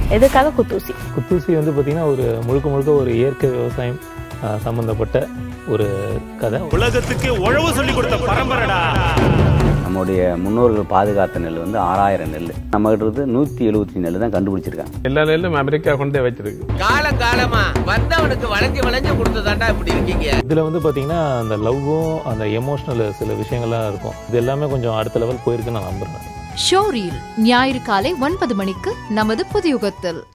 எதுக்காக குத்தூசி குத்தூசி வந்து பார்த்திங்கன்னா ஒரு முழுக்க முழுக்க ஒரு இயற்கை விவசாயம் ஆஹ், சம்பந்தப்பட்ட ஒரு கதை உலகத்துக்கு உழவு சொல்லி கொடுத்த பரம்பரைடா நம்முடைய முன்னோர்கள் பாதுகாத்த நெல் வந்து ஆறாயிரம் நெல் நம்மகிட்ட இருந்து நூற்றி எழுபத்தி நெல் தான் கண்டுபிடிச்சிருக்காங்க எல்லா நெல்லும் அமெரிக்கா கொண்டே வச்சிருக்கு காலம் காலமா வந்தவனுக்கு வளைஞ்சு வளைஞ்சு கொடுத்ததாண்டா இப்படி இருக்கீங்க இதில் வந்து பார்த்திங்கன்னா அந்த லவ்வும் அந்த எமோஷ்னல் சில விஷயங்கள்லாம் இருக்கும் இது எல்லாமே கொஞ்சம் அடுத்த லெவல் போயிருக்குன்னு நான் நம்புறேன் ஷோ ரீல் ஞாயிறு காலை ஒன்பது மணிக்கு நமது புதியுகத்தில்